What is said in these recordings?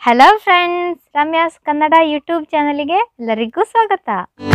hello friends Ramya's Kannada YouTube ಚಾನಲಿಗೆ ಎಲ್ಲರಿಗೂ ಸ್ವಾಗತ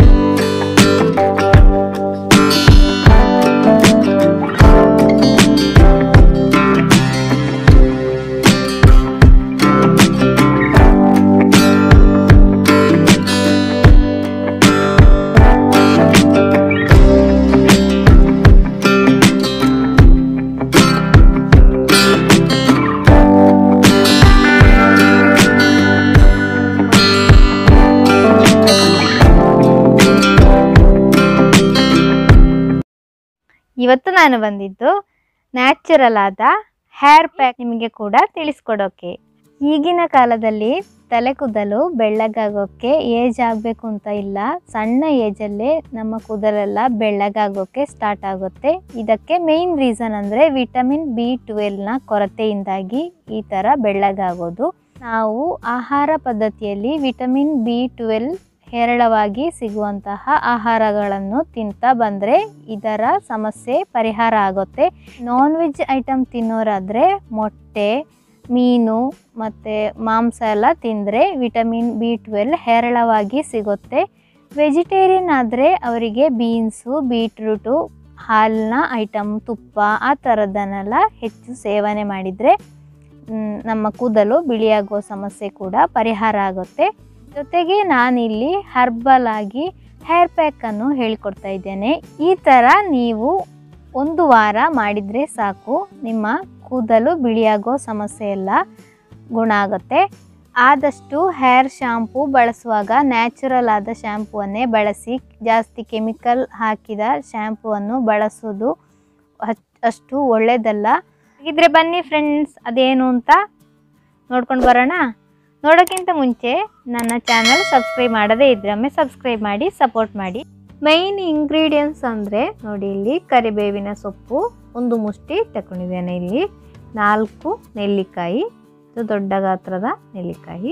ಇವತ್ತು ನಾನು ಬಂದಿದ್ದು ನ್ಯಾಚುರಲ್ ಆದ ಹೇರ್ ಪ್ಯಾಕ್ ನಿಮಗೆ ಕೂಡ ತಿಳಿಸ್ಕೊಡೋಕೆ ಈಗಿನ ಕಾಲದಲ್ಲಿ ತಲೆ ಕೂದಲು ಬೆಳ್ಳಗಾಗೋಕ್ಕೆ ಏಜ್ ಆಗಬೇಕು ಅಂತ ಇಲ್ಲ ಸಣ್ಣ ಏಜಲ್ಲೇ ನಮ್ಮ ಕೂದಲೆಲ್ಲ ಬೆಳ್ಳಗಾಗೋಕ್ಕೆ ಸ್ಟಾರ್ಟ್ ಆಗುತ್ತೆ ಇದಕ್ಕೆ ಮೇಯ್ನ್ ರೀಸನ್ ಅಂದರೆ ವಿಟಮಿನ್ ಬಿ ಟ್ವೆಲ್ನ ಕೊರತೆಯಿಂದಾಗಿ ಈ ಥರ ಬೆಳ್ಳಗಾಗೋದು ನಾವು ಆಹಾರ ಪದ್ಧತಿಯಲ್ಲಿ ವಿಟಮಿನ್ ಬಿ ಟ್ವೆಲ್ ಹೇರಳವಾಗಿ ಸಿಗುವಂತಹ ಆಹಾರಗಳನ್ನು ತಿಂತಾ ಬಂದರೆ ಇದರ ಸಮಸ್ಯೆ ಪರಿಹಾರ ಆಗುತ್ತೆ ನಾನ್ ವೆಜ್ ಐಟಮ್ ತಿನ್ನೋರಾದರೆ ಮೊಟ್ಟೆ ಮೀನು ಮತ್ತು ಮಾಂಸ ಎಲ್ಲ ತಿಂದರೆ ವಿಟಮಿನ್ ಬಿ ಟ್ವೆಲ್ ಹೇರಳವಾಗಿ ಸಿಗುತ್ತೆ ವೆಜಿಟೇರಿಯನ್ ಆದರೆ ಅವರಿಗೆ ಬೀನ್ಸು ಬೀಟ್ರೂಟು ಹಾಲಿನ ಐಟಮ್ ತುಪ್ಪ ಆ ಥರದ್ದನ್ನೆಲ್ಲ ಹೆಚ್ಚು ಸೇವನೆ ಮಾಡಿದರೆ ಮ್, ನಮ್ಮ ಕೂದಲು ಬಿಳಿಯಾಗುವ ಸಮಸ್ಯೆ ಕೂಡ ಪರಿಹಾರ ಆಗುತ್ತೆ ಜೊತೆಗೆ ನಾನಿಲ್ಲಿ ಹರ್ಬಲ್ ಆಗಿ ಹೇರ್ ಪ್ಯಾಕನ್ನು ಹೇಳಿಕೊಡ್ತಾ ಇದ್ದೇನೆ ಈ ಥರ ನೀವು ಒಂದು ವಾರ ಮಾಡಿದರೆ ಸಾಕು ನಿಮ್ಮ ಕೂದಲು ಬಿಳಿಯಾಗೋ ಸಮಸ್ಯೆ ಎಲ್ಲ ಗುಣ ಆಗುತ್ತೆ ಆದಷ್ಟು ಹೇರ್ ಶಾಂಪೂ ಬಳಸುವಾಗ ನ್ಯಾಚುರಲ್ ಆದ ಶ್ಯಾಂಪೂವನ್ನೇ ಬಳಸಿ ಜಾಸ್ತಿ ಕೆಮಿಕಲ್ ಹಾಕಿದ ಶ್ಯಾಂಪೂವನ್ನು ಬಳಸೋದು ಹಚ್- ಅಷ್ಟು ಒಳ್ಳೆಯದಲ್ಲ ಹಾಗಿದ್ರೆ ಬನ್ನಿ ಫ್ರೆಂಡ್ಸ್ ಅದೇನು ಅಂತ ನೋಡ್ಕೊಂಡು ಬರೋಣ ನೋಡೋಕ್ಕಿಂತ ಮುಂಚೆ ನನ್ನ ಚಾನಲ್ ಸಬ್ಸ್ಕ್ರೈಬ್ ಮಾಡದೇ ಇದ್ರೆ ಒಮ್ಮೆ ಸಬ್ಸ್ಕ್ರೈಬ್ ಮಾಡಿ ಸಪೋರ್ಟ್ ಮಾಡಿ ಮೈನ್ ಇಂಗ್ರೀಡಿಯೆಂಟ್ಸ್ ಅಂದರೆ ನೋಡಿ ಇಲ್ಲಿ ಕರಿಬೇವಿನ ಸೊಪ್ಪು ಒಂದು ಮುಷ್ಟಿ ತಗೊಂಡಿದ್ದೇನೆ ಇಲ್ಲಿ ನಾಲ್ಕು ನೆಲ್ಲಿಕಾಯಿ ಇದು ದೊಡ್ಡ ಗಾತ್ರದ ನೆಲ್ಲಿಕಾಯಿ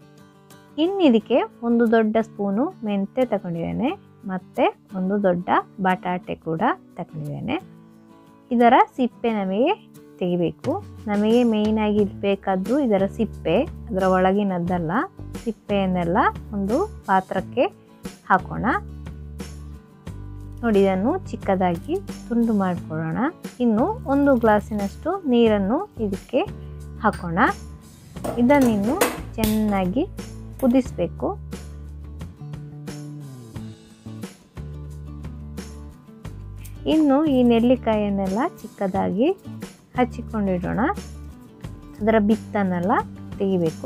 ಇನ್ನು ಇದಕ್ಕೆ ಒಂದು ದೊಡ್ಡ ಸ್ಪೂನು ಮೆಂತೆ ತಗೊಂಡಿದ್ದೇನೆ ಮತ್ತು ಒಂದು ದೊಡ್ಡ ಬಟಾಟೆ ಕೂಡ ತಗೊಂಡಿದ್ದೇನೆ ಇದರ ಸಿಪ್ಪೆ ನಮಗೆ ತೆಗಿಬೇಕು ನಮಗೆ ಮೇಯ್ನಾಗಿ ಬೇಕಾದ್ದು ಇದರ ಸಿಪ್ಪೆ ಅದರ ಒಳಗಿನದ್ದಲ್ಲ ಸಿಪ್ಪೆಯನ್ನೆಲ್ಲ ಒಂದು ಪಾತ್ರಕ್ಕೆ ಹಾಕೋಣ ನೋಡಿ ಇದನ್ನು ಚಿಕ್ಕದಾಗಿ ತುಂಡು ಮಾಡಿಕೊಳ್ಳೋಣ ಇನ್ನು ಒಂದು ಗ್ಲಾಸಿನಷ್ಟು ನೀರನ್ನು ಇದಕ್ಕೆ ಹಾಕೋಣ ಇದನ್ನಿನ್ನು ಚೆನ್ನಾಗಿ ಕುದಿಸಬೇಕು ಇನ್ನು ಈ ನೆಲ್ಲಿಕಾಯನ್ನೆಲ್ಲ ಚಿಕ್ಕದಾಗಿ ಹಚ್ಚಿಕೊಂಡಿಡೋಣ ಅದರ ಬಿತ್ತನ್ನೆಲ್ಲ ತೆಗಿಬೇಕು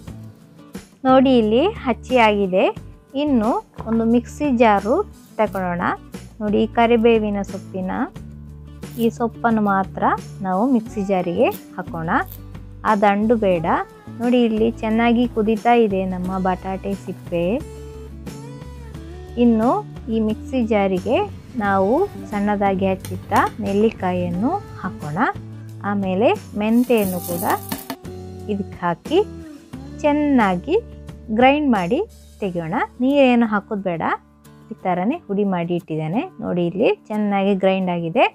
ನೋಡಿ ಇಲ್ಲಿ ಹಚ್ಚಿ ಆಗಿದೆ ಇನ್ನು ಒಂದು ಮಿಕ್ಸಿ ಜಾರು ತಗೊಳ್ಳೋಣ ನೋಡಿ ಈ ಕರಿಬೇವಿನ ಸೊಪ್ಪಿನ ಈ ಸೊಪ್ಪನ್ನು ಮಾತ್ರ ನಾವು ಮಿಕ್ಸಿ ಜಾರಿಗೆ ಹಾಕೋಣ ಆ ದಂಡು ಬೇಡ ನೋಡಿ ಇಲ್ಲಿ ಚೆನ್ನಾಗಿ ಕುದೀತಾ ಇದೆ ನಮ್ಮ ಬಟಾಟೆ ಸಿಪ್ಪೆ ಇನ್ನು ಈ ಮಿಕ್ಸಿ ಜಾರಿಗೆ ನಾವು ಸಣ್ಣದಾಗಿ ಹಚ್ಚಿಟ್ಟ ನೆಲ್ಲಿಕಾಯಿಯನ್ನು ಹಾಕೋಣ ಆಮೇಲೆ ಮೆಂತೆಯನ್ನು ಕೂಡ ಇದಕ್ಕೆ ಹಾಕಿ ಚೆನ್ನಾಗಿ ಗ್ರೈಂಡ್ ಮಾಡಿ ತೆಗೆಯೋಣ ನೀರೇನು ಹಾಕೋದು ಬೇಡ ಈ ಥರನೇ ಹುಡಿ ಮಾಡಿ ಇಟ್ಟಿದ್ದೇನೆ ನೋಡಿ ಇಲ್ಲಿ ಚೆನ್ನಾಗಿ ಗ್ರೈಂಡ್ ಆಗಿದೆ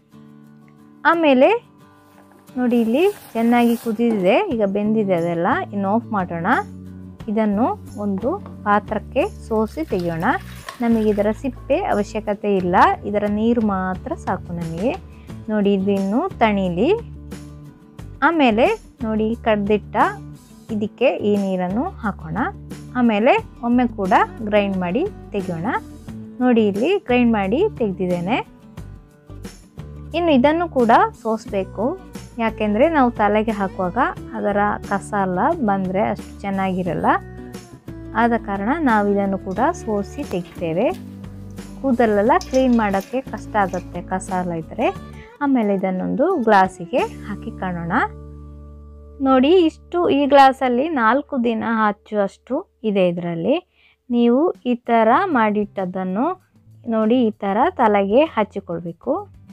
ಆಮೇಲೆ ನೋಡಿ ಇಲ್ಲಿ ಚೆನ್ನಾಗಿ ಕುದಿದಿದೆ ಈಗ ಬೆಂದಿದೆ ಅದೆಲ್ಲ ಇನ್ನು ಆಫ್ ಮಾಡೋಣ ಇದನ್ನು ಒಂದು ಪಾತ್ರಕ್ಕೆ ಸೋಸಿ ತೆಗೆಯೋಣ ನಮಗೆ ಇದರ ಸಿಪ್ಪೆ ಅವಶ್ಯಕತೆ ಇಲ್ಲ ಇದರ ನೀರು ಮಾತ್ರ ಸಾಕು ನಮಗೆ ನೋಡಿ ಇದು ಇನ್ನು ತಣಿಲಿ ಆಮೇಲೆ ನೋಡಿ ಕಡ್ದಿಟ್ಟ ಇದಕ್ಕೆ ಈ ನೀರನ್ನು ಹಾಕೋಣ ಆಮೇಲೆ ಒಮ್ಮೆ ಕೂಡ ಗ್ರೈಂಡ್ ಮಾಡಿ ತೆಗೆಯೋಣ ನೋಡಿ ಇಲ್ಲಿ ಗ್ರೈಂಡ್ ಮಾಡಿ ತೆಗೆದಿದ್ದೇನೆ ಇನ್ನು ಇದನ್ನು ಕೂಡ ಸೋಸಬೇಕು ಯಾಕೆಂದರೆ ನಾವು ತಲೆಗೆ ಹಾಕುವಾಗ ಅದರ ಕಸ ಎಲ್ಲ ಬಂದರೆ ಅಷ್ಟು ಚೆನ್ನಾಗಿರಲ್ಲ ಆದ ಕಾರಣ ನಾವು ಇದನ್ನು ಕೂಡ ಸೋಸಿ ತೆಗಿತೇವೆ ಕೂದಲೆಲ್ಲ ಕ್ಲೀನ್ ಮಾಡೋಕ್ಕೆ ಕಷ್ಟ ಆಗುತ್ತೆ ಕಸ ಎಲ್ಲ ಇದ್ದರೆ ಆಮೇಲೆ ಇದನ್ನೊಂದು ಗ್ಲಾಸಿಗೆ ಹಾಕಿ ಕಾಣೋಣ ನೋಡಿ ಇಷ್ಟು ಈ ಗ್ಲಾಸಲ್ಲಿ ನಾಲ್ಕು ದಿನ ಹಚ್ಚುವಷ್ಟು ಇದೆ ಇದರಲ್ಲಿ ನೀವು ಈ ಥರ ಮಾಡಿಟ್ಟದನ್ನು ನೋಡಿ ಈ ಥರ ತಲೆಗೆ ಹಚ್ಚಿಕೊಳ್ಬೇಕು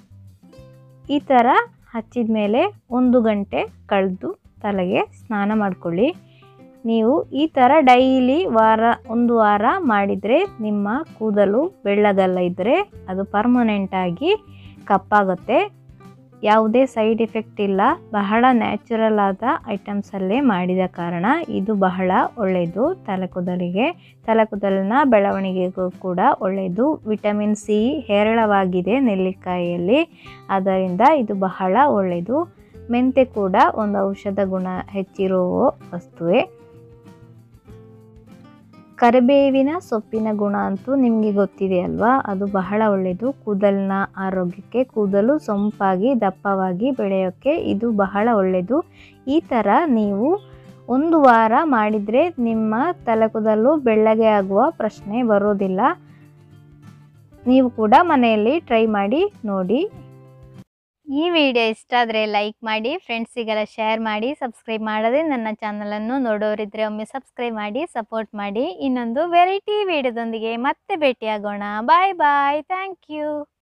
ಈ ಥರ ಹಚ್ಚಿದ ಮೇಲೆ ಒಂದು ಗಂಟೆ ಕಳೆದು ತಲೆಗೆ ಸ್ನಾನ ಮಾಡಿಕೊಳ್ಳಿ ನೀವು ಈ ಥರ ಡೈಲಿ ವಾರ ಒಂದು ವಾರ ಮಾಡಿದರೆ ನಿಮ್ಮ ಕೂದಲು ಬೆಳ್ಳಗಲ್ಲ ಇದ್ದರೆ ಅದು ಪರ್ಮನೆಂಟಾಗಿ ಕಪ್ಪಾಗುತ್ತೆ ಯಾವುದೇ ಸೈಡ್ ಎಫೆಕ್ಟ್ ಇಲ್ಲ ಬಹಳ ನ್ಯಾಚುರಲ್ ಆದ ಐಟಮ್ಸಲ್ಲೇ ಮಾಡಿದ ಕಾರಣ ಇದು ಬಹಳ ಒಳ್ಳೆಯದು ತಲೆಕೂದಲಿಗೆ ತಲೆಕೂದಲಿನ ಬೆಳವಣಿಗೆಗೂ ಕೂಡ ಒಳ್ಳೆಯದು ವಿಟಮಿನ್ ಸಿ ಹೇರಳವಾಗಿದೆ ನೆಲ್ಲಿಕಾಯಿಯಲ್ಲಿ ಆದ್ದರಿಂದ ಇದು ಬಹಳ ಒಳ್ಳೆಯದು ಮೆಂತೆ ಕೂಡ ಒಂದು ಔಷಧ ಗುಣ ಹೆಚ್ಚಿರುವ ವಸ್ತುವೇ ಕರಿಬೇವಿನ ಸೊಪ್ಪಿನ ಗುಣ ಅಂತೂ ನಿಮಗೆ ಗೊತ್ತಿದೆ ಅಲ್ವಾ ಅದು ಬಹಳ ಒಳ್ಳೆಯದು ಕೂದಲಿನ ಆರೋಗ್ಯಕ್ಕೆ ಕೂದಲು ಸೊಂಪಾಗಿ ದಪ್ಪವಾಗಿ ಬೆಳೆಯೋಕ್ಕೆ ಇದು ಬಹಳ ಒಳ್ಳೆಯದು ಈ ಥರ ನೀವು ಒಂದು ವಾರ ಮಾಡಿದರೆ ನಿಮ್ಮ ತಲೆಕೂದಲು ಬೆಳ್ಳಗೆ ಆಗುವ ಪ್ರಶ್ನೆ ಬರೋದಿಲ್ಲ ನೀವು ಕೂಡ ಮನೆಯಲ್ಲಿ ಟ್ರೈ ಮಾಡಿ ನೋಡಿ ಈ ವಿಡಿಯೋ ಇಷ್ಟ ಆದರೆ ಲೈಕ್ ಮಾಡಿ ಫ್ರೆಂಡ್ಸಿಗೆಲ್ಲ ಶೇರ್ ಮಾಡಿ ಸಬ್ಸ್ಕ್ರೈಬ್ ಮಾಡದೆ ನನ್ನ ಚಾನಲನ್ನು ನೋಡೋರಿದ್ರೆ ಒಮ್ಮೆ ಸಬ್ಸ್ಕ್ರೈಬ್ ಮಾಡಿ ಸಪೋರ್ಟ್ ಮಾಡಿ ಇನ್ನೊಂದು ವೆರೈಟಿ ವಿಡಿಯೋದೊಂದಿಗೆ ಮತ್ತೆ ಭೇಟಿಯಾಗೋಣ ಬಾಯ್ ಬಾಯ್ ಥ್ಯಾಂಕ್ ಯು